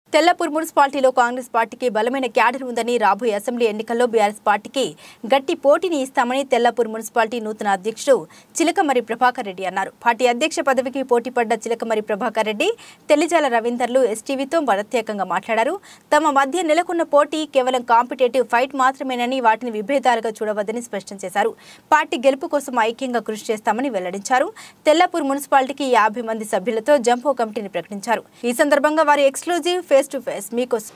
తెల్లపూర్ మున్సిపాలిటీలో కాంగ్రెస్ పార్టీకి బలమైన క్యాడర్ ఉందని రాబోయే అసెంబ్లీ ఎన్నికల్లో బీఆర్ఎస్ పార్టీకి గట్టి పోటీని ఇస్తామని తెల్లపూర్ మున్సిపాలిటీ నూతన అధ్యక్షుడు చిలకమరి ప్రభాకర్ రెడ్డి అన్నారు పార్టీ అధ్యక్ష పదవికి పోటీ పడ్డ చిలకమరి ప్రభాకర్ రెడ్డి తెల్లిజాల రవీందర్లు ఎస్టీవీతో ప్రత్యేకంగా మాట్లాడారు తమ మధ్య నెలకొన్న పోటీ కేవలం కాంపిటేటివ్ ఫైట్ మాత్రమేనని వాటిని విభేదాలుగా చూడవద్దని స్పష్టం చేశారు పార్టీ గెలుపు కోసం ఐక్యంగా కృషి చేస్తామని వెల్లడించారు తెల్లపూర్ మున్సిపాలిటీకి యాభై మంది సభ్యులతో జంపో కమిటీని ప్రకటించారు ఈ సందర్భంగా వారి ఎక్స్క్లూజివ్ ఫేస్ టు ఫేస్ మీకోసం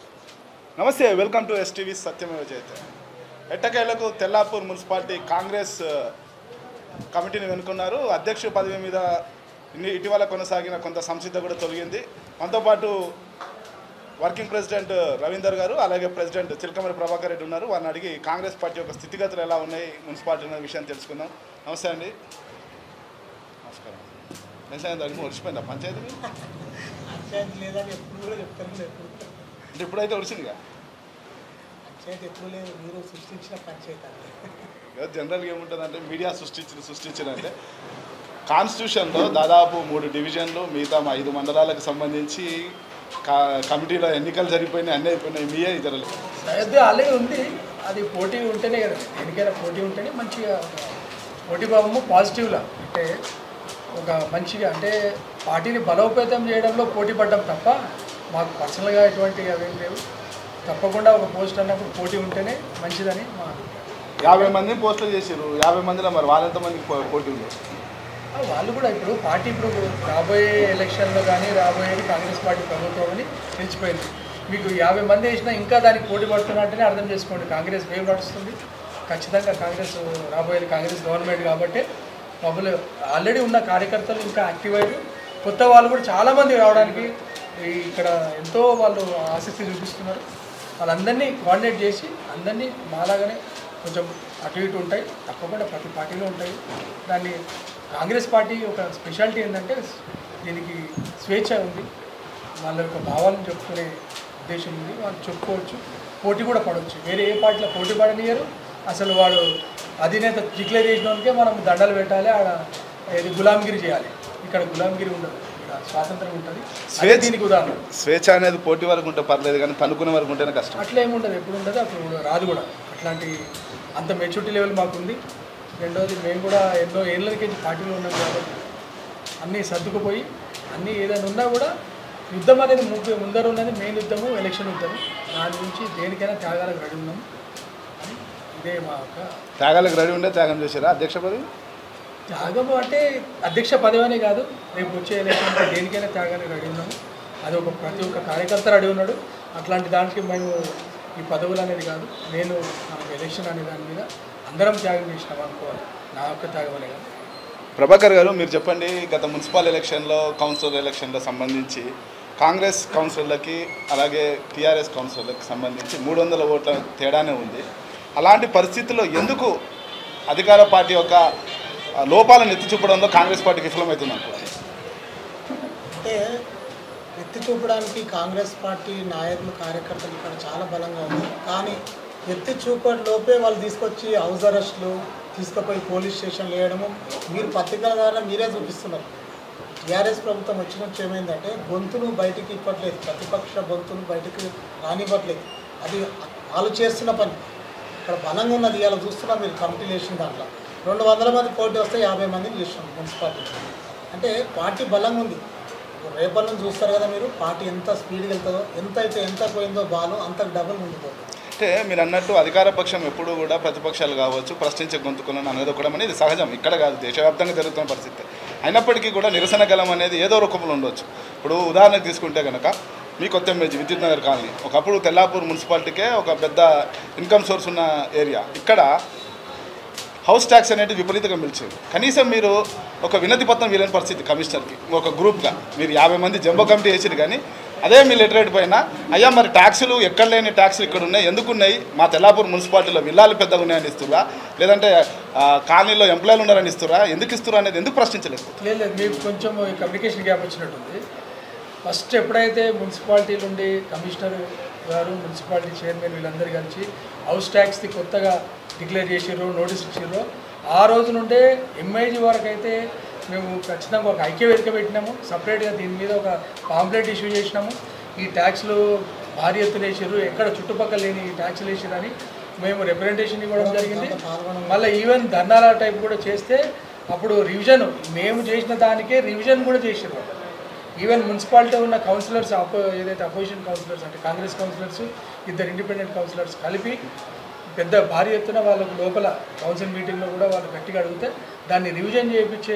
నమస్తే వెల్కమ్ టు ఎస్టీవీ సత్యమేవ జయతే ఎట్టకేలకు తెల్లాపూర్ మున్సిపాలిటీ కాంగ్రెస్ ఆ, కమిటీని వెనుకున్నారు అధ్యక్ష పదవి మీద ఇన్ని- ఇటీవల కొనసాగిన కొంత సంసిద్ధ కూడా తొలగింది మనతో పాటు వర్కింగ్ ప్రెసిడెంట్ రవీందర్ గారు అలాగే ప్రెసిడెంట్ చిలకమరి ప్రభాకర్ రెడ్డి ఉన్నారు వారిని అడిగి కాంగ్రెస్ పార్టీ యొక్క స్థితిగతులు ఎలా ఉన్నాయి మున్సిపాలిటీ అనే విషయం తెలుసుకుందాం నమస్తే అండి నమస్కారం నిజంగా అడిగి వచ్చిపోయిందా పంచాయతీ పంచాయతీ లేదని ఎప్పుడు కూడా చెప్తారు మీరు ఎప్పుడు అంటే ఇప్పుడైతే వచ్చిందిగా పంచాయతీ ఎప్పుడు లేదు మీరు సృష్టించిన పంచాయతీ అంతే జనరల్గా ఏముంటుందంటే మీడియా సృష్టించిన సృష్టించిన అంటే కాన్స్టిట్యూషన్లో దాదాపు మూడు డివిజన్లు మిగతా మా ఐదు మండలాలకు సంబంధించి కా- కమిటీలో ఎన్నికలు జరిగిపోయినాయి అన్నీ అయిపోయినాయి మీయే జరగలేదు సరిహద్దు ఆల్రెడీ ఉంది అది పోటీ ఉంటేనే కదా దేనికైనా పోటీ ఉంటేనే మంచిగా పోటీ భావము పాజిటివ్లా అంటే ఒక మంచిగా అంటే పార్టీని బలోపేతం చేయడంలో పోటీ పడ్డం తప్ప మాకు పర్సనల్గా ఎటువంటి అవేం లేవు తప్పకుండా ఒక పోస్ట్ అన్నప్పుడు పోటీ ఉంటేనే మంచిదని మా అభిప్రాయం. యాభై మందిని పోస్టులు చేసారు యాభై మందిలో మరి వాళ్ళెంత మందికి పో- పోటీ ఉంది ఆ, వాళ్ళు కూడా ఇప్పుడు పార్టీ ఇప్పుడు రాబోయే ఎలక్షన్లో కానీ రాబోయేది కాంగ్రెస్ పార్టీ ప్రభుత్వం అని నిలిచిపోయింది మీకు యాభై మంది వేసినా ఇంకా దానికి పోటీ పడుతున్నట్టునే అర్థం చేసుకోండి కాంగ్రెస్ వేవ్ నడుస్తుంది ఖచ్చితంగా కాంగ్రెస్ రాబోయేది కాంగ్రెస్ గవర్నమెంట్ కాబట్టి మమ్మల్ని ఆల్రెడీ ఉన్న కార్యకర్తలు ఇంకా యాక్టివ్ అయ్యారు కొత్త వాళ్ళు కూడా చాలామంది రావడానికి ఈ ఇక్కడ ఎంతో వాళ్ళు ఆసక్తి చూపిస్తున్నారు వాళ్ళందరినీ కోఆర్డినేట్ చేసి అందరినీ మాలాగానే కొంచెం అటు ఇటు ఉంటాయి తప్పకుండా ప్రతి పార్టీలో ఉంటాయి దాన్ని కాంగ్రెస్ పార్టీ ఒక స్పెషాలిటీ ఏంటంటే దీనికి స్వేచ్ఛ ఉంది వాళ్ళ యొక్క భావాలను చెప్పుకునే ఉద్దేశం ఉంది వాళ్ళు చెప్పుకోవచ్చు పోటీ కూడా పడవచ్చు వేరే ఏ పార్టీలో పోటీ పడనియరు అసలు వాడు అధినేత డిక్లేర్ చేసినోనికే మనం దండలు పెట్టాలి ఆడ ఇది గులాంగిరి చేయాలి ఇక్కడ గులాంగిరి ఉండదు ఇక్కడ స్వాతంత్రం ఉంటుంది అదే స్వేచ్ఛ- దీనికి ఉదాహరణ స్వేచ్ఛ అనేది పోటీ వరకు ఉంటే పర్లేదు కానీ తనుకునే వరకు ఉంటేనే కష్టం అట్లా ఏమి ఉండదు ఎప్పుడు ఉండదు అప్పుడు రాదు కూడా అట్లాంటి అంత మెచ్యూరిటీ లెవెల్ మాకుంది రెండోది మేము కూడా ఎన్నో ఏళ్ళకి పార్టీలో ఉన్నాం కాబట్టి అన్నీ సర్దుకుపోయి అన్నీ ఏదైనా ఉన్నా కూడా యుద్ధం అనేది ముగ్గు ముందర ఉన్నది మెయిన్ యుద్ధము ఎలక్షన్ యుద్ధము దాని గురించి దేనికైనా త్యాగాలకు రెడీ ఉన్నాం అని ఇదే మా యొక్క త్యాగాలకు రెడీ ఉండే త్యాగం చేశారా అధ్యక్ష పదవి త్యాగము అంటే అధ్యక్ష పదవి అనే కాదు రేపు వచ్చే ఎలక్షన్ దేనికైనా త్యాగానికి రెడీ ఉన్నాము అది ఒక ప్రతి ఒక్క కార్యకర్త రెడీ ఉన్నాడు అట్లాంటి దానికి మేము ఈ పదవులు అనేది కాదు నేను నాకు ఎలక్షన్ అనే దాని మీద అందరం త్యాగం చేసినాం అనుకోవాలి నా యొక్క త్యాగం అనే కాదు ప్రభాకర్ గారు మీరు చెప్పండి గత మున్సిపల్ ఎలక్షన్లో కౌన్సిలర్ ఎలక్షన్లో సంబంధించి కాంగ్రెస్ కౌన్సిలర్లకి అలాగే టీఆర్ఎస్ కౌన్సిలర్లకు సంబంధించి మూడు వందల ఓట్ల తేడానే ఉంది అలాంటి పరిస్థితుల్లో ఎందుకు అధికార పార్టీ యొక్క ఆ, లోపాలను ఎత్తి చూపడంలో కాంగ్రెస్ పార్టీ విఫలమవుతుంది అనుకోండి అంటే ఎత్తి చూపడానికి కాంగ్రెస్ పార్టీ నాయకులు కార్యకర్తలు ఇక్కడ చాలా బలంగా ఉంది కానీ ఎత్తి చూపటి లోపే వాళ్ళు తీసుకొచ్చి హౌస్ అరెస్టులు తీసుకుపోయి పోలీస్ స్టేషన్లు వేయడము మీరు పత్రికల ద్వారా మీరే చూపిస్తున్నారు టీఆర్ఎస్ ప్రభుత్వం వచ్చి నుంచి ఏమైందంటే గొంతును బయటికి ఇవ్వట్లేదు ప్రతిపక్ష గొంతును బయటికి రానివ్వట్లేదు అది వాళ్ళు చేస్తున్న పని ఇక్కడ బలంగా ఉన్నది ఇలా చూస్తున్నా మీరు కమిటీలు వేసిన దాంట్లో రెండు వందల మంది పోటీ వస్తే యాభై మందిని చేసినాం మున్సిపాలిటీ అంటే పార్టీ బలంగా ఉంది ఇప్పుడు రేపటి నుంచి చూస్తారు కదా మీరు పార్టీ ఎంత స్పీడ్గా వెళ్తుందో ఎంత అయితే ఎంత పోయిందో బాలు అంత డబుల్ ఉండిపోతుంది అంటే మీరు అన్నట్టు అధికార పక్షం ఎప్పుడూ కూడా ప్రతిపక్షాలు కావచ్చు ప్రశ్నించే గొంతుకులను అనగదొక్కడం అనేది సహజం ఇక్కడ కాదు దేశవ్యాప్తంగా జరుగుతున్న పరిస్థితి అయినప్పటికీ కూడా నిరసన గలం అనేది ఏదో రూపంలో ఉండొచ్చు ఇప్పుడు ఉదాహరణకు తీసుకుంటే కనుక మీ కొత్త ఇమేజ్ విద్యుత్ నగర్ కాలనీ ఒకప్పుడు తెల్లాపూర్ మున్సిపాలిటీకే ఒక పెద్ద ఇన్కమ్ సోర్స్ ఉన్న ఏరియా ఇక్కడ హౌస్ ట్యాక్స్ అనేది విపరీతంగా మిలిచింది కనీసం మీరు ఒక వినతి పత్రం వీలని పరిస్థితి కమిషనర్కి ఒక గ్రూప్గా మీరు యాభై మంది జంబో కమిటీ వేసారు కానీ అదే మీ లెటరేట్ పైన అయ్యా మరి ట్యాక్సులు ఎక్కడ లేని ట్యాక్సులు ఇక్కడ ఉన్నాయి ఎందుకు ఉన్నాయి మా తెల్లాపూర్ మున్సిపాలిటీలో విల్లాలు పెద్దగా ఉన్నాయని ఇస్తురా లేదంటే ఆ, కాలనీలో ఎంప్లాయీలు ఉన్నారని ఇస్తురా ఎందుకు ఇస్తురా అనేది ఎందుకు ప్రశ్నించలేదు లేదు లేదు మీకు కొంచెం కమ్యూనికేషన్ గ్యాప్ వచ్చినట్టుంది ఫస్ట్ ఎప్పుడైతే మున్సిపాలిటీ నుండి కమిషనర్ గారు మున్సిపాలిటీ చైర్మన్ వీళ్ళందరూ కలిసి హౌస్ ట్యాక్స్ది కొత్తగా డిక్లేర్ చేసిర్రు నోటీస్ ఇచ్చిర్రు ఆ రోజు నుండే ఎంఐజీ వరకు అయితే మేము ఖచ్చితంగా ఒక ఐక్య వేదిక పెట్టినాము సపరేట్గా దీని మీద ఒక పాంప్లెట్ ఇష్యూ చేసినాము ఈ ట్యాక్స్లు భారీ ఎత్తున వేసారు ఎక్కడ చుట్టుపక్కల లేని ఈ ట్యాక్స్లు వేసారని మేము రిప్రజెంటేషన్ ఇవ్వడం జరిగింది మళ్ళీ ఈవెన్ ధర్నాల టైప్ కూడా చేస్తే అప్పుడు రివిజన్ మేము చేసిన దానికే రివిజన్ కూడా చేసారు ఈవెన్ మున్సిపాలిటీ ఉన్న కౌన్సిలర్స్ అపో ఏదైతే అపోజిషన్ కౌన్సిలర్స్ అంటే కాంగ్రెస్ కౌన్సిలర్స్ ఇద్దరు ఇండిపెండెంట్ కౌన్సిలర్స్ కలిపి పెద్ద భారీ ఎత్తున వాళ్ళకు లోపల కౌన్సిల్ మీటింగ్లో కూడా వాళ్ళు గట్టిగా అడిగితే దాన్ని రివిజన్ చేయించే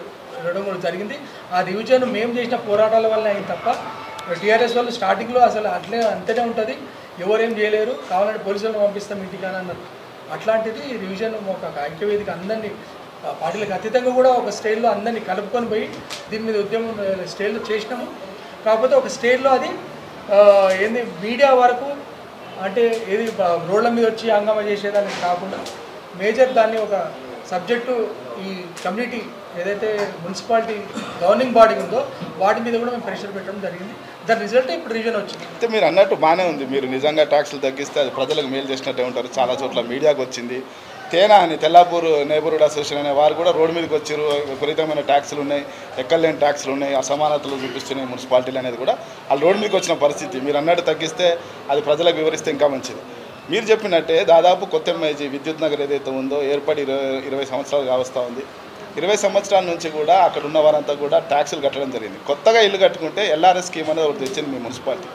కూడా జరిగింది ఆ రివిజన్ మేము చేసిన పోరాటాల వల్ల అయింది తప్ప టీఆర్ఎస్ వాళ్ళు స్టార్టింగ్లో అసలు అట్లే అంతనే ఉంటుంది ఎవరేం చేయలేరు కావాలంటే పోలీసులను పంపిస్తాం ఇంటికి అని అన్నారు అట్లాంటిది రివిజన్ ఒక ఐక్యవేదిక అందరినీ ఆ పార్టీలకు అతీతంగా కూడా ఒక స్టేజ్లో అందరినీ కలుపుకొని పోయి దీని మీద ఉద్యమం స్టేజ్లో చేసినాము కాకపోతే ఒక స్టేజ్లో అది ఆ, ఏంది మీడియా వరకు అంటే ఏది బ- రోడ్ల మీద వచ్చి హంగామా చేసేదానికి కాకుండా మేజర్ దాన్ని ఒక సబ్జెక్టు ఈ కమ్యూనిటీ ఏదైతే మున్సిపాలిటీ గవర్నింగ్ బాడీ ఉందో వాటి మీద కూడా మేము ప్రెషర్ పెట్టడం జరిగింది దాని రిజల్ట్ ఇప్పుడు రివిజన్ వచ్చింది అయితే మీరు అన్నట్టు బాగానే ఉంది మీరు నిజంగా ట్యాక్సులు తగ్గిస్తే అది ప్రజలకు మేలు చేసినట్టే ఉంటారు చాలా చోట్ల మీడియాకు వచ్చింది తేనా అని తెల్లాపూర్ నైబర్హుడ్ అసోసియేషన్ అనే వారు కూడా రోడ్డు మీదకి వచ్చారు విపరీతమైన ట్యాక్సులు ఉన్నాయి ఎక్కలేని ట్యాక్సులు ఉన్నాయి అసమానతలు చూపిస్తున్నాయి మున్సిపాలిటీలు అనేది కూడా వాళ్ళు రోడ్డు మీదకి వచ్చిన పరిస్థితి మీరు అన్నట్టు తగ్గిస్తే అది ప్రజలకు వివరిస్తే ఇంకా మంచిది మీరు చెప్పినట్టే దాదాపు కొత్త ఎంఐజీ విద్యుత్ నగర్ ఏదైతే ఉందో ఏర్పడి ఇరవై ఇరవై సంవత్సరాలు కావస్తూ ఉంది ఇరవై సంవత్సరాల నుంచి కూడా అక్కడ ఉన్న వారంతా కూడా ట్యాక్సులు కట్టడం జరిగింది కొత్తగా ఇల్లు కట్టుకుంటే ఎల్ఆర్ఎస్ స్కీమ్ అనేది ఒకటి తెచ్చింది మీ మున్సిపాలిటీ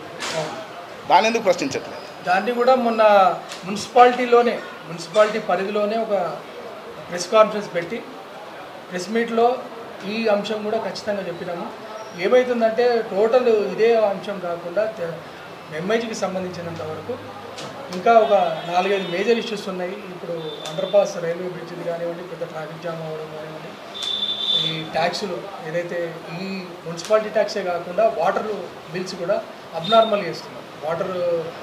దాని ఎందుకు ప్రశ్నించట్లేదు దాన్ని కూడా మొన్న మున్సిపాలిటీలోనే మున్సిపాలిటీ పరిధిలోనే ఒక ప్రెస్ కాన్ఫరెన్స్ పెట్టి ప్రెస్ మీట్లో ఈ అంశం కూడా ఖచ్చితంగా చెప్పినాము ఏమవుతుందంటే టోటల్ ఇదే అంశం కాకుండా ఎంఐజీకి సంబంధించినంత వరకు ఇంకా ఒక నాలుగైదు మేజర్ ఇష్యూస్ ఉన్నాయి ఇప్పుడు అండర్ పాస్ రైల్వే బ్రిడ్జ్ది కానివ్వండి పెద్ద ట్రాఫిక్ జామ్ అవ్వడం కానివ్వండి ఈ ట్యాక్సులు ఏదైతే ఈ మున్సిపాలిటీ ట్యాక్సే కాకుండా వాటర్ బిల్స్ కూడా అబ్నార్మల్ చేస్తున్నారు వాటర్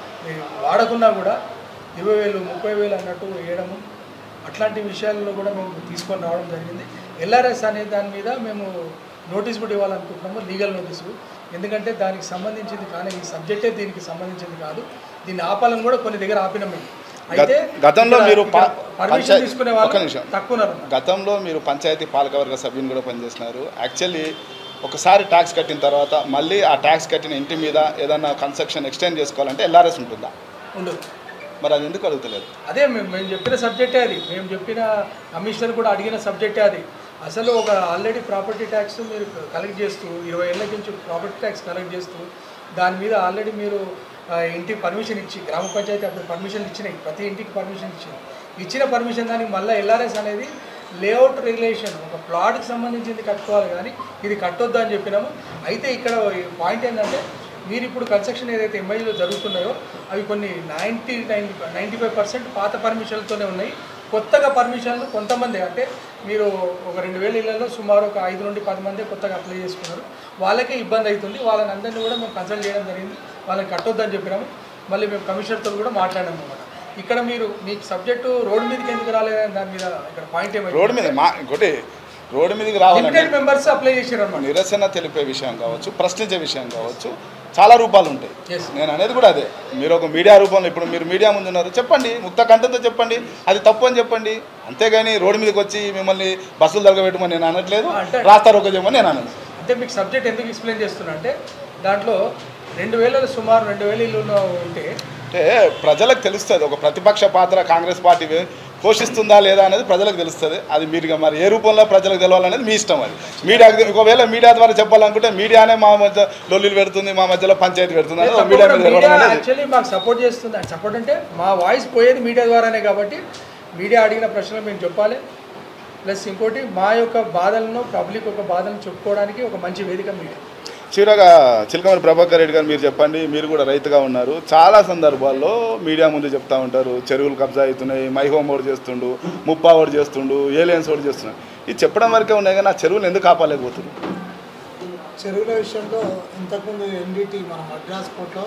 వాడకున్నా కూడా ఇరవై వేలు ముప్పై వేలు అన్నట్టు వేయడము అట్లాంటి విషయాల్లో కూడా మేము తీసుకొని రావడం జరిగింది ఎల్ఆర్ఎస్ అనే దాని మీద మేము నోటీస్ కూడా ఇవ్వాలనుకుంటున్నాము లీగల్ నోటీసు ఎందుకంటే దానికి సంబంధించింది కానీ ఈ సబ్జెక్టే దీనికి సంబంధించింది కాదు దీన్ని ఆపాలని కూడా కొన్ని దగ్గర ఆపినాం మేము అయితే గతంలో మీరు పా- పర్మిషన్ పంచాయత్- తీసుకునే ఒక్క వాళ్ళు నిమిషం. తక్కువ ఉన్నారు గతంలో మీరు పంచాయతీ పాలకవర్గ సభ్యుని కూడా పనిచేసినారు యాక్చువల్లీ ఒకసారి ట్యాక్స్ కట్టిన తర్వాత మళ్ళీ ఆ ట్యాక్స్ కట్టిన ఇంటి మీద ఏదైనా కన్స్ట్రక్షన్ ఎక్స్టెండ్ చేసుకోవాలంటే ఎల్ఆర్ఎస్ ఉంటుందా ఉండదు మరి అది ఎందుకు అడుగుతలేదు అదే మేము మేము చెప్పిన సబ్జెక్టే అది మేము చెప్పిన కమిషనర్ కూడా అడిగిన సబ్జెక్టే అది అసలు ఒక ఆల్రెడీ ప్రాపర్టీ ట్యాక్స్ మీరు కలెక్ట్ చేస్తూ ఇరవై ఏళ్ళ నుంచి ప్రాపర్టీ ట్యాక్స్ కలెక్ట్ చేస్తూ దాని మీద ఆల్రెడీ మీరు ఆ, ఇంటికి పర్మిషన్ ఇచ్చి గ్రామ పంచాయతీ అప్పుడు పర్మిషన్ ఇచ్చినాయి ప్రతి ఇంటికి పర్మిషన్ ఇచ్చింది ఇచ్చిన పర్మిషన్ దానికి మళ్ళీ ఎల్ఆర్ఎస్ అనేది లేఅవుట్ రెగ్యులేషన్ ఒక ప్లాట్కి సంబంధించింది కట్టుకోవాలి కానీ ఇది కట్టొద్దు అని చెప్పినాము అయితే ఇక్కడ పాయింట్ ఏంటంటే మీరు ఇప్పుడు కన్స్ట్రక్షన్ ఏదైతే ఎంఐలో జరుగుతున్నాయో అవి కొన్ని ninety nine ninety five percent పాత పర్మిషన్లతోనే ఉన్నాయి కొత్తగా పర్మిషన్లు కొంతమంది అంటే మీరు ఒక రెండు వేల ఇళ్లలో సుమారు ఒక ఐదు నుండి పది మంది కొత్తగా అప్లై చేసుకున్నారు వాళ్ళకే ఇబ్బంది అవుతుంది వాళ్ళని అందరినీ కూడా మేము కన్సల్ట్ చేయడం జరిగింది వాళ్ళని కట్టొద్దని చెప్పినాము మళ్ళీ మేము కమిషనర్తో కూడా మాట్లాడాము అనమాట ఇక్కడ మీరు మీకు సబ్జెక్టు రోడ్డు మీదకి ఎందుకు రాలేదని దాని మీద ఇక్కడ పాయింట్ ఏమైంది రోడ్డు మీద మా ఇంకోటి రోడ్డు మీదకి రావాలంటే లిమిటెడ్ మెంబర్స్ అప్లై చేశారు అనమాట నిరసన తెలిపే విషయం కావచ్చు ప్రశ్నించే విషయం కావచ్చు చాలా రూపాలు ఉంటాయి Yes. నేను అనేది కూడా అదే మీరు ఒక మీడియా రూపంలో ఇప్పుడు మీరు మీడియా ముందు ఉన్నారు చెప్పండి ముక్త కంటంతో చెప్పండి అది తప్పు అని చెప్పండి అంతేగాని రోడ్డు మీదకి వచ్చి మిమ్మల్ని బస్సులు తరగబెట్టమని నేను అనట్లేదు అంటే- రాస్తారు ఒక చెప్పమని నేను అనను అంటే మీకు సబ్జెక్ట్ ఎందుకు ఎక్స్ప్లెయిన్ చేస్తున్నా అంటే దాంట్లో రెండు వేలలో సుమారు రెండు వేల ఇల్లు ఉన్న- ఉంటే అంటే ప్రజలకు తెలుస్తుంది ఒక ప్రతిపక్ష పాత్ర కాంగ్రెస్ పార్టీ వే- పోషిస్తుందా లేదా అనేది ప్రజలకు తెలుస్తుంది అది మీరు ఇక మరి ఏ రూపంలో ప్రజలకు తెలవాలనేది మీ ఇష్టం అది మీడియాకి ఒకవేళ మీడియా ద్వారా చెప్పాలనుకుంటే మీడియానే మా మధ్య లొల్లిలు పెడుతుంది మా మధ్యలో పంచాయతీ పెడుతుంది అనేది ఒక మీడియా మీద తెలవడం అనేది యాక్చువల్లీ మాకు సపోర్ట్ చేస్తుంది సపోర్ట్ అంటే మా వాయిస్ పోయేది మీడియా ద్వారానే కాబట్టి మీడియా అడిగిన ప్రశ్నలు మేము చెప్పాలి ప్లస్ ఇంకోటి మా యొక్క బాధలను పబ్లిక్ యొక్క బాధలను చెప్పుకోవడానికి ఒక మంచి వేదిక మీడియా చివరగా చిలకమరి ప్రభాకర్ రెడ్డి గారు మీరు చెప్పండి మీరు కూడా రైతుగా ఉన్నారు చాలా సందర్భాల్లో మీడియా ముందు చెప్తా ఉంటారు చెరువులు కబ్జా అవుతున్నాయి మై హోమ్ ఓడి చేస్తుండు ముప్పా ఓడి చేస్తుండు ఏలియన్స్ ఓడి చేస్తున్నాడు ఇది చెప్పడం వరకే ఉన్నాయి కానీ ఆ చెరువులు ఎందుకు కాపాలేకపోతుంది చెరువుల విషయంలో ఇంతకుముందు ఎన్డీటీ మన మద్రాస్ కోర్టులో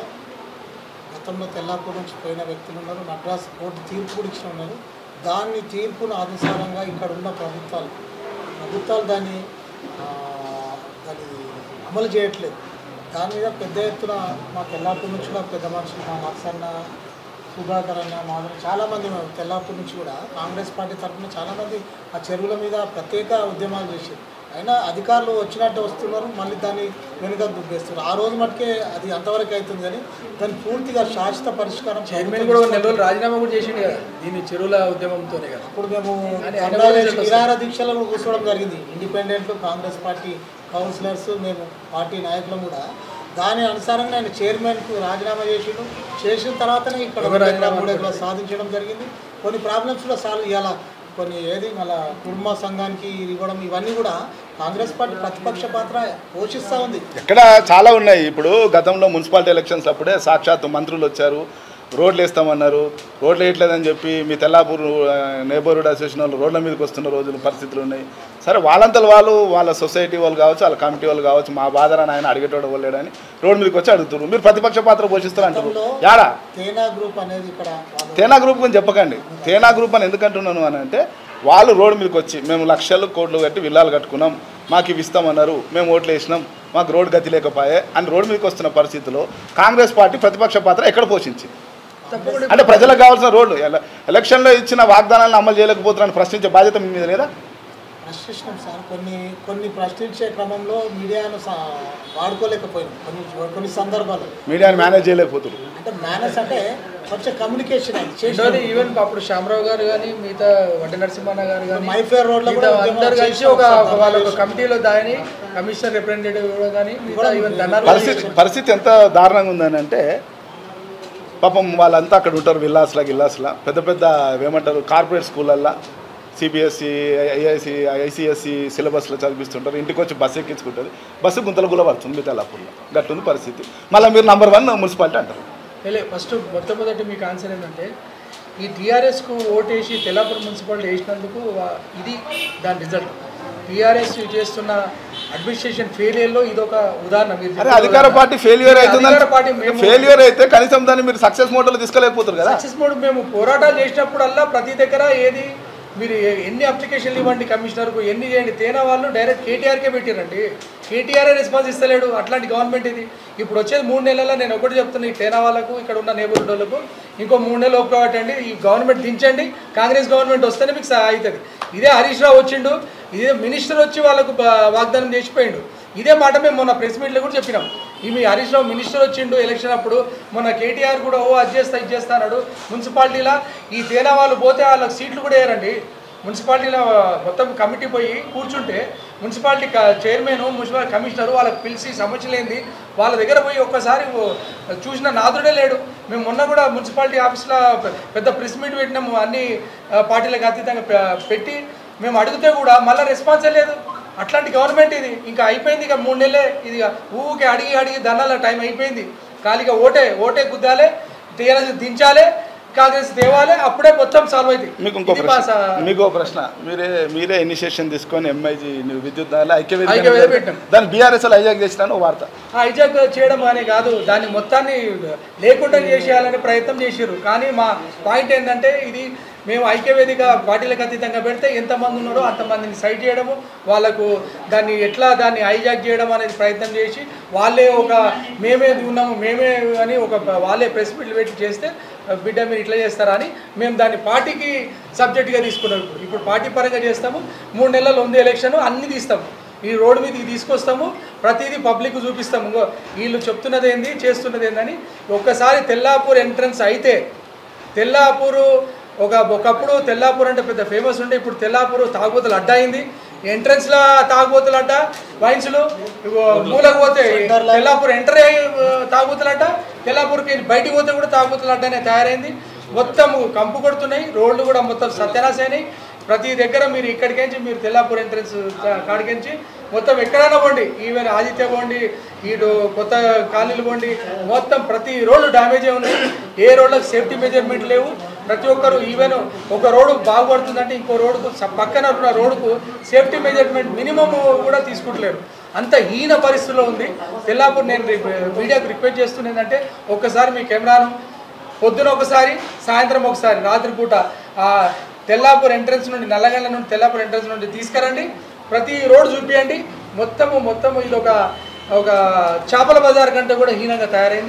గతంలో తెల్లాపూర్ నుంచి పోయిన వ్యక్తులు ఉన్నారు మద్రాస్ కోర్టు తీర్పు కూడా ఇచ్చిన ఉన్నారు దాన్ని తీర్పును అనుసారంగా ఇక్కడ ఉన్న ప్రభుత్వాలు ప్రభుత్వాలు దాన్ని ఆ, దాన్ని అమలు చేయట్లేదు దాని మీద పెద్ద ఎత్తున మా తెల్లాపూర్ నుంచి కూడా పెద్ద మనుషులు మా నర్సన్న సుధాకర్ అన్న మాధవ్ చాలామంది తెల్లాపూర్ నుంచి కూడా కాంగ్రెస్ పార్టీ తరఫున చాలామంది ఆ చెరువుల మీద ప్రత్యేక ఉద్యమాలు చేశారు అయినా అధికారులు వచ్చినట్టు వస్తున్నారు మళ్ళీ దాన్ని వెనుక దుబ్బేస్తున్నారు ఆ రోజు మటుకే అది అంతవరకు అవుతుంది కానీ దాన్ని పూర్తిగా శాశ్వత పరిష్కారం చైర్మన్ ప్రభుత్వం కూడా నెల రోజులు రాజీనామా కూడా చేసిండు కదా దీని చెరువుల ఉద్యమంతోనే కదా ఇప్పుడు మేము అని ఆయన ధర్నాలు కూడా చేసి చెప్పేస్తారు. నిరాహార దీక్షలు కూడా కూర్చోవడం జరిగింది ఇండిపెండెంట్ కాంగ్రెస్ పార్టీ కౌన్సిలర్స్ మేము పార్టీ నాయకులం కూడా దాని అనుసారంగా ఆయన చైర్మన్కు రాజీనామా చేసిండు చేసిన తర్వాతనే ఇక్కడ ఎవరు రాజీనామా మూడు ఎకరాలు సాధించడం జరిగింది కొన్ని ప్రాబ్లమ్స్ కూడా సాల్వ్ ఇవ్వాల కొన్ని ఏది మళ్ళా కుటుంబ సంఘానికి ఇవ్వడం ఇవన్నీ కూడా కాంగ్రెస్ పార్టీ ప్రతిపక్ష పాత్ర పోషిస్తూ ఉంది ఇక్కడ చాలా ఉన్నాయి ఇప్పుడు గతంలో మున్సిపాలిటీ ఎలక్షన్స్ అప్పుడే సాక్షాత్తు మంత్రులు వచ్చారు రోడ్లు వేస్తామన్నారు రోడ్లు వేయట్లేదని చెప్పి మీ తెల్లాపూర్ నేబర్హుడ్ అసోసియేషన్ వాళ్ళు రోడ్ల మీదకి వస్తున్న రోజులు పరిస్థితులు ఉన్నాయి సరే వాళ్ళంతలో వాళ్ళు వాళ్ళ సొసైటీ వాళ్ళు కావచ్చు వాళ్ళ కమిటీ వాళ్ళు కావచ్చు మా బాధరాని ఆయన అడిగేటోడు వాళ్ళేడని రోడ్డు మీదకి వచ్చి అడుగుతున్నారు మీరు ప్రతిపక్ష పాత్ర పోషిస్తారు అంటారు యాడా తేనా గ్రూప్ అనేది ఇక్కడ వాళ్ళు తేనా గ్రూప్ గురించి చెప్పకండి తేనా గ్రూప్ అని ఎందుకు అంటున్నాను అని అంటే వాళ్ళు రోడ్డు మీదకి వచ్చి మేము లక్షలు కోట్లు కట్టి విల్లాలు కట్టుకున్నాం మాకు ఇవి ఇస్తామన్నారు మేము ఓట్లు వేసినాం మాకు రోడ్డు గతి లేకపోయే అని రోడ్డు మీదకి వస్తున్న పరిస్థితిలో కాంగ్రెస్ పార్టీ ప్రతిపక్ష పాత్ర ఎక్కడ పోషించింది తప్పకుండా అంటే ప్రజలకు కావాల్సిన రోడ్లు ఎల- ఎలక్షన్లో ఇచ్చిన వాగ్దానాలను అమలు చేయలేకపోతున్నారని ప్రశ్నించే బాధ్యత మీ మీద లేదా ప్రశ్నించినాం సార్ కొన్ని కొన్ని ప్రశ్నించే క్రమంలో మీడియాను సా- వాడుకోలేకపోయినాం కొన్ని కొన్ని సందర్భాలు మీడియాని మేనేజ్ చేయలేకపోతున్నారు అంటే మేనస్ అంటే కొంచెం కమ్యూనికేషన్ అది రెండోది చేసినాం. ఈవెన్ అప్పుడు శ్యామరావు గారు కానీ మిగతా వడ్డ నరసింహన్న గారు కానీ మైఫేర్ రోడ్లో మిగతా కూడా ఉద్యమం అందరు కలిసి చేసినాం ఒక సార్, ఒక వాళ్ళ ఒక ధర్నా కమిటీలో దాని కమిషనర్ రిప్రజెంటేటివ్ కూడా కానీ మిగతా ఈవెన్ ధనాలు పరిస్థితి పరిస్థితి ఎంత దారుణంగా ఉందని అంటే పాపం వాళ్ళంతా అక్కడ ఉంటారు విల్లాస్లా గిల్లాస్లా పెద్ద పెద్ద ఏమంటారు కార్పొరేట్ స్కూళ్ళల్లో సిబిఎస్సి ఐఐసి ఐసిఎస్సి సిలబస్లో చదివిస్తుంటారు ఇంటికి వచ్చి బస్సు ఎక్కించుకుంటుంది బస్సు గుంతలు గుల పడుతుంది మీ తెల్లాపూర్లో గట్టుంది పరిస్థితి మళ్ళీ మీరు నంబర్ వన్ మున్సిపాలిటీ అంటారు లే ఫస్ట్ మొట్టమొదటి మీకు ఆన్సర్ ఏంటంటే ఈ టీఆర్ఎస్కు ఓటేసి తెల్లాపూర్ మున్సిపాలిటీ వేసినందుకు వా- ఇది దాని రిజల్ట్ టీఆర్ఎస్ చేస్తున్న అడ్మినిస్ట్రేషన్ ఫెయిలియర్లో ఇది ఒక ఉదాహరణ మీరు అరే చెప్పిన అధికార ఉదాహరణ. పార్టీ ఫెయిల్యూర్ మీరు అధికార పార్టీ అవుతుంది మేము- ఫెయిల్యూర్ అయితే కనీసం దాన్ని మీరు సక్సెస్ మోడల్ తీసుకోలేకపోతారు కదా సక్సెస్ మోడ్ మేము పోరాటాలు చేసినప్పుడల్లా ప్రతి దగ్గర ఏది మీరు ఏ- ఎన్ని అప్లికేషన్లు ఇవ్వండి కమిషనర్కు ఎన్ని చేయండి తేనా వాళ్ళు డైరెక్ట్ కేటీఆర్కే పెట్టారండి కేటీఆర్ఏ రెస్పాన్స్ ఇస్తలేడు అట్లాంటి గవర్నమెంట్ ఇది ఇప్పుడు వచ్చేది మూడు నెలల్లో నేను ఒకటి చెప్తున్నా ఈ తేనా వాళ్ళకు ఇక్కడ ఉన్న నేబర్హుడ్ వాళ్ళకు ఇంకో మూడు నెలలు ఒప్పుకోవటండి ఈ గవర్నమెంట్ దించండి కాంగ్రెస్ గవర్నమెంట్ వస్తేనే మీకు సా- అవుతుంది ఇదే హరీష్ రావు వచ్చిండు ఇదే మినిస్టర్ వచ్చి వాళ్ళకు బా- వాగ్దానం చేసిపోయిండు ఇదే మాట మేము మొన్న ప్రెస్ మీట్లో కూడా చెప్పినాం ఈ మీ హరీష్ రావు మినిస్టర్ వచ్చిండు ఎలక్షన్ అప్పుడు మొన్న కేటీఆర్ కూడా ఓ అది చేస్తా ఇది చేస్తా అన్నాడు మున్సిపాలిటీలో ఈ తేనా వాళ్ళు పోతే వాళ్ళకి సీట్లు కూడా వేయరండి మున్సిపాలిటీలో మొత్తం కమిటీ పోయి కూర్చుంటే మున్సిపాలిటీ క- చైర్మన్ మున్సిపల్ కమిషనర్ వాళ్ళకి పిలిచి సమస్యలేంది వాళ్ళ దగ్గర పోయి ఒక్కసారి ఓ- చూసిన నాదుడే లేడు మేము మొన్న కూడా మున్సిపాలిటీ ఆఫీస్లో పె- పెద్ద ప్రెస్ మీట్ పెట్టినాము అన్ని ఆ, పార్టీలకు అతీతంగా పె- పెట్టి మేము అడిగితే కూడా మళ్ళీ రెస్పాన్సే లేదు అట్లాంటి గవర్నమెంట్ ఇది ఇంకా అయిపోయింది ఇక మూడు నెలలే ఇది ఇక ఊకే అడిగి అడిగి దన్నాల టైం అయిపోయింది ఖాళీగా ఓటే ఓటే గుద్దాలే టీఆర్ఎస్ దించాలే కాంగ్రెస్ తేవాలే అప్పుడే మొత్తం సాల్వ్ అవుతుంది మీకు ఇంకో ఇది ప్రశ్న మా స- మీకు ఒక ప్రశ్న మీరే మీరే ఇనిషియేషన్ తీసుకొని ఎంఐజీ విద్యుత్ దానిలో ఐక్యవేదిక ఐక్యవేదిక పెట్టాం. దాన్ని బీఆర్ఎస్ హైజాక్ చేసినాను ఓ వార్త హైజాక్ చేయడం అనే కాదు దాన్ని మొత్తాన్ని లేకుండా చేసేయాలని ప్రయత్నం చేసారు కానీ మా పాయింట్ ఏంటంటే ఇది మేము ఐక్యవేదిక పార్టీలకు అతీతంగా పెడితే ఎంతమంది ఉన్నారో అంతమందిని సైట్ చేయడము వాళ్ళకు దాన్ని ఎట్లా దాన్ని హైజాక్ చేయడం అనేది ప్రయత్నం చేసి వాళ్ళే ఒక మేమే ఉన్నాము మేమే అని ఒక వాళ్ళే ప్రెస్ మీట్లు పెట్టి చేస్తే బిడ్డ మీరు ఇట్లా చేస్తారా అని మేము దాన్ని పార్టీకి సబ్జెక్ట్గా తీసుకున్నాం ఇప్పుడు ఇప్పుడు పార్టీ పరంగా చేస్తాము మూడు నెలలు ఉంది ఎలక్షన్ అన్ని తీస్తాము ఈ రోడ్డు మీదకి తీసుకొస్తాము ప్రతిదీ పబ్లిక్ చూపిస్తాము ఇంకో వీళ్ళు చెప్తున్నది ఏంది చేస్తున్నది ఏందని ఒక్కసారి తెల్లాపూర్ ఎంట్రన్స్ అయితే తెల్లాపూరు ఒక ఒకప్పుడు తెల్లాపూర్ అంటే పెద్ద ఫేమస్ ఉండే ఇప్పుడు తెల్లాపూర్ తాగుబోతులు అడ్డా అయింది ఎంట్రన్స్లో తాగుబోతులు అడ్డ వైన్స్లు ఇగో మూలకు పోతే తెల్లాపూర్ ఎంటర్ అయ్యి తాగుబోతులు అడ్డ తెల్లాపూర్కి బయటికి పోతే కూడా తాగుబోతులు అడ్డానే తయారైంది మొత్తం కంపు కొడుతున్నాయి రోడ్లు కూడా మొత్తం సత్యనాశ అయినాయి ప్రతి దగ్గర మీరు ఇక్కడికించి మీరు తెల్లాపూర్ ఎంట్రన్స్ కాడికించి మొత్తం ఎక్కడైనా పోండి ఈవెన్ ఆదిత్య పోండి ఇటు కొత్త కాలనీలు పోండి మొత్తం ప్రతి రోడ్లు డ్యామేజే ఉన్నాయి ఏ రోడ్లకు సేఫ్టీ మెజర్మెంట్ లేవు ప్రతి ఒక్కరు ఈవెన్ ఒక రోడ్డు బాగుపడుతుందంటే ఇంకో రోడ్డుకు స- పక్కన ఉన్న రోడ్డుకు సేఫ్టీ మెజర్మెంట్ మినిమం కూడా తీసుకుంటలేరు అంత హీన పరిస్థితిలో ఉంది తెల్లాపూర్ నేను రి- మీడియాకు రిక్వెస్ట్ చేస్తున్నది ఏంటంటే ఒక్కసారి మీ కెమెరాను పొద్దున ఒకసారి సాయంత్రం ఒకసారి రాత్రిపూట ఆ తెల్లాపూర్ ఎంట్రన్స్ నుండి నల్లగండ్ల నుండి తెల్లాపూర్ ఎంట్రన్స్ నుండి తీసుకురండి ప్రతి రోడ్ చూపియండి మొత్తము మొత్తము ఇది ఒక ఒక చేపల బజార్ కంటే కూడా హీనంగా తయారైంది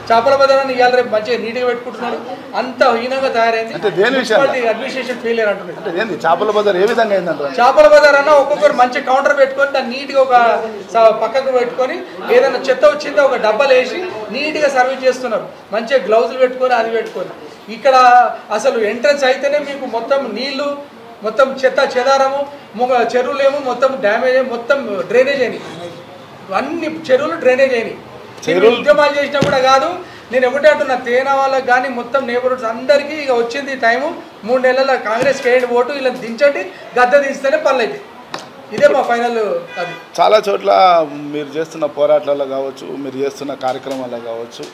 చేపల బజారాన్ని ఇవాళ రేపు మంచిగా నీట్గా పెట్టుకుంటున్నాడు అంత హీనంగా తయారైంది అంటే దేని విషయంలో? అడ్మినిస్ట్రేషన్ ఫెయిలియర్ అంటున్నాడు అంటే ఏంది చేపల బజార్ ఏ విధంగా అయిందంటారు చేపల బజార్ అన్న ఒక్కొక్కరు మంచి కౌంటర్ పెట్టుకొని దాన్ని నీట్గా ఒక స- పక్కకు పెట్టుకొని ఏదైనా చెత్త వచ్చిందో ఒక డబ్బాలు వేసి నీట్గా సర్వీస్ చేస్తున్నారు మంచిగా గ్లౌజులు పెట్టుకొని అది పెట్టుకొని ఇక్కడ అసలు ఎంట్రన్స్ అయితేనే మీకు మొత్తం నీళ్లు మొత్తం చెత్త చెదారము మొగ చెరువులేమో మొత్తం డ్యామేజ్ అయ్యి మొత్తం డ్రైనేజ్ అయినాయి అన్ని చెరువులు డ్రైనేజ్ అయినాయి చెరువులు ఉద్యమాలు చేసినా కూడా కాదు నేను ఒకటే అంటున్నా తేనా వాళ్ళకి కానీ మొత్తం నేబర్హుడ్స్ అందరికీ ఇక వచ్చింది టైము మూడు నెలల కాంగ్రెస్ వేయండి ఓటు ఇలా దించండి గద్దె దించితేనే పనులు అయితే ఇదే మా ఫైనల్ అది చాలా చోట్ల మీరు చేస్తున్న పోరాటాల్లో కావచ్చు మీరు చేస్తున్న కార్యక్రమాల్లో కావచ్చు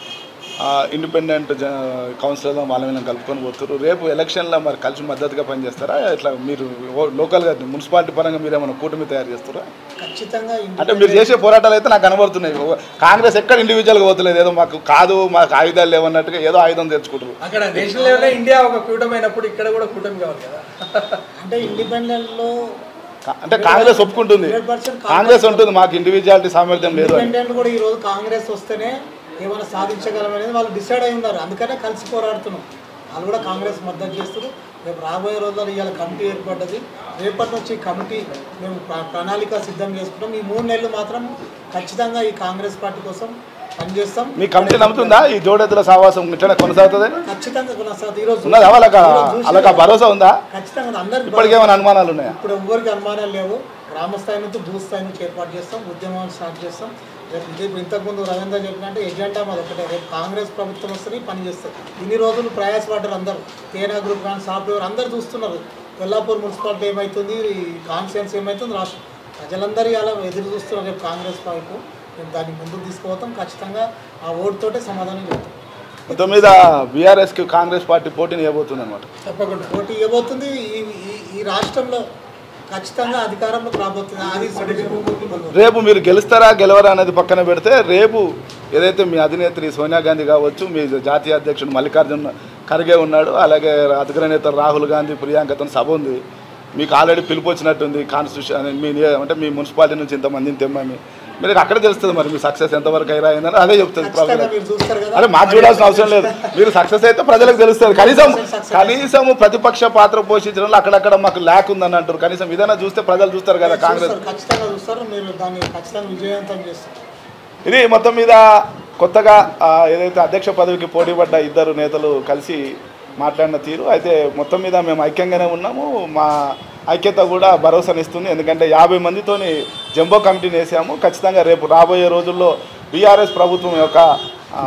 ఆ, ఇండిపెండెంట్ జ కౌన్సిలర్లో వాళ్ళ మీద కలుపుకొని పోతారు రేపు ఎలక్షన్లో మరి కలిసి మద్దతుగా పనిచేస్తారా ఇట్లా మీరు ఓ- లోకల్గా మున్సిపాలిటీ పరంగా మీరు ఏమైనా కూటమి తయారు చేస్తారా ఖచ్చితంగా అంటే మీరు చేసే పోరాటాలు అయితే నాకు కనబడుతున్నాయి ఓ- కాంగ్రెస్ ఎక్కడ ఇండివిజువల్గా పోతలేదు ఏదో మాకు కాదు మాకు ఆయుధాలు లేవన్నట్టుగా ఏదో ఆయుధం తెచ్చుకుంటారు అక్కడ నేషనల్ లెవెల్లో ఇండియా ఒక కూటమైనప్పుడు ఇక్కడ కూడా కూటమి కావాలి కదా అంటే ఇండిపెండెంట్లో కా- అంటే కాంగ్రెస్ ఒప్పుకుంటుంది 100% కాంగ్రెస్ ఉంటుంది మాకు ఇండివిజువాలిటీ సామర్థ్యం లేదు అని ఇండిపెండెంట్ కూడా ఈ రోజు కాంగ్రెస్ వస్తేనే ఏమైనా సాధించగలం అనేది వాళ్ళు డిసైడ్ అయి ఉన్నారు అందుకనే కలిసి పోరాడుతున్నాం వాళ్ళు కూడా కాంగ్రెస్ మద్దతు చేస్తారు రేపు రాబోయే రోజుల్లో ఇవాళ కమిటీ ఏర్పడ్డది రేపటి నుంచి ఈ కమిటీ మేము ప్ర- ప్రణాళిక సిద్ధం చేసుకుంటాం ఈ మూడు నెలలు మాత్రం ఖచ్చితంగా ఈ కాంగ్రెస్ పార్టీ కోసం పనిచేస్తాం మీ కమిటీ నమ్ముతుందా ఈ జోడెత్తుల సావాసం ఇట్లనే కొనసాగుతుంది ఖచ్చితంగా కొనసాగుతుంది ఈరోజు ఉన్నదా వాళ్ళకి ఈరోజు చూసి వాళ్ళకి భరోసా ఉందా ఖచ్చితంగా అందరికి ఇప్పటికేమైనా అనుమానాలు ఉన్నాయా ఇప్పుడు ఎవరికి అనుమానాలు లేవు గ్రామ స్థాయి నుంచి భూ స్థాయి నుంచి ఏర్పాటు చేస్తాం ఉద్యమాలు స్టార్ట్ చేస్తాం రేపు ఇది ఇప్పుడు ఇంతకుముందు రవీంద్ర చెప్పినట్టు ఎజెండా మాది ఒకటే రేపు కాంగ్రెస్ ప్రభుత్వం వస్తుంది పని చేస్తారు ఇన్ని రోజులు ప్రయాసపడ్డారు అందరూ తేనా గ్రూప్ కానీ సాఫ్ట్వేర్ అందరూ చూస్తున్నారు కొల్లాపూర్ మున్సిపాలిటీ ఏమవుతుంది కాన్స్టిట్యున్సీ ఏమవుతుంది రాష్ట్రం ప్రజలందరూ అలా ఎదురు చూస్తున్నారు రేపు కాంగ్రెస్ వైపు మేము దాన్ని ముందుకు తీసుకుపోతాం ఖచ్చితంగా ఆ ఓటుతోటే సమాధానం చెప్తాం మొత్తం మీద బీఆర్ఎస్కి కాంగ్రెస్ పార్టీ పోటీని ఇవ్వబోతుంది అనమాట తప్పకుండా పోటీ ఇవ్వబోతుంది ఈ ఈ- ఈ రాష్ట్రంలో ఖచ్చితంగా అధికారంలోకి రాబోతుంది అది సొల్యూషన్ రేపు మీరు గెలుస్తారా గెలవరా అనేది పక్కన పెడితే రేపు ఏదైతే మీ అధినేత్రి సోనియా గాంధీ కావచ్చు మీ జాతీయ అధ్యక్షుడు మల్లికార్జున ఖర్గే ఉన్నాడు అలాగే అగ్రనేత రాహుల్ గాంధీ ప్రియాంకతో సభ ఉంది మీకు ఆల్రెడీ పిలుపు వచ్చినట్టుంది కాన్స్టిట్యూషన్ మీ నియ- అంటే మీ మున్సిపాలిటీ నుంచి ఇంతమందిని తెమ్మని మీరు అక్కడ తెలుస్తుంది మరి మీ సక్సెస్ ఎంతవరకు అయినా అయిందని అదే చెప్తుంది ఖచ్చితంగా ప్రజలకు మీరు చూస్తారు కదా అరే మాకు చూడాల్సిన అవసరం లేదు మీరు సక్సెస్ అయితే ప్రజలకు తెలుస్తుంది కనీసం కనీసం ప్రతిపక్ష పాత్ర పోషించడంలో అక్కడక్కడ మాకు ల్యాక్ ఉందని అంటారు కనీసం ఇదైనా చూస్తే ప్రజలు చూస్తారు కదా కాంగ్రెస్ చూస్తారు, ఖచ్చితంగా చూస్తారు మీరు దాన్ని ఖచ్చితంగా విజయవంతం చేస్తారు ఇది మొత్తం మీద కొత్తగా ఆ, ఏదైతే అధ్యక్ష పదవికి పోటీ పడ్డ ఇద్దరు నేతలు కలిసి మాట్లాడిన తీరు అయితే మొత్తం మీద మేము ఐక్యంగానే ఉన్నాము మా ఐక్యత కూడా భరోసానిస్తుంది ఎందుకంటే యాభై మందితోని జంబో కమిటీని వేసాము ఖచ్చితంగా రేపు రాబోయే రోజుల్లో బీఆర్ఎస్ ప్రభుత్వం యొక్క ఆ,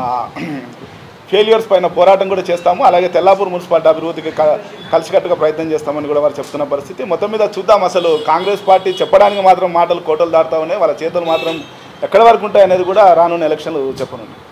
ఫెయిల్యూర్స్ పైన పోరాటం కూడా చేస్తాము అలాగే తెల్లాపూర్ మున్సిపాలిటీ అభివృద్ధికి క- కలిసికట్టుగా ప్రయత్నం చేస్తామని కూడా వారు చెప్తున్న పరిస్థితి మొత్తం మీద చూద్దాం అసలు కాంగ్రెస్ పార్టీ చెప్పడానికి మాత్రం మాటలు కోటలు దాటుతా ఉన్నాయి వాళ్ళ చేతులు మాత్రం ఎక్కడి వరకు ఉంటాయి అనేది కూడా రానున్న ఎలక్షన్లు చెప్పనుంది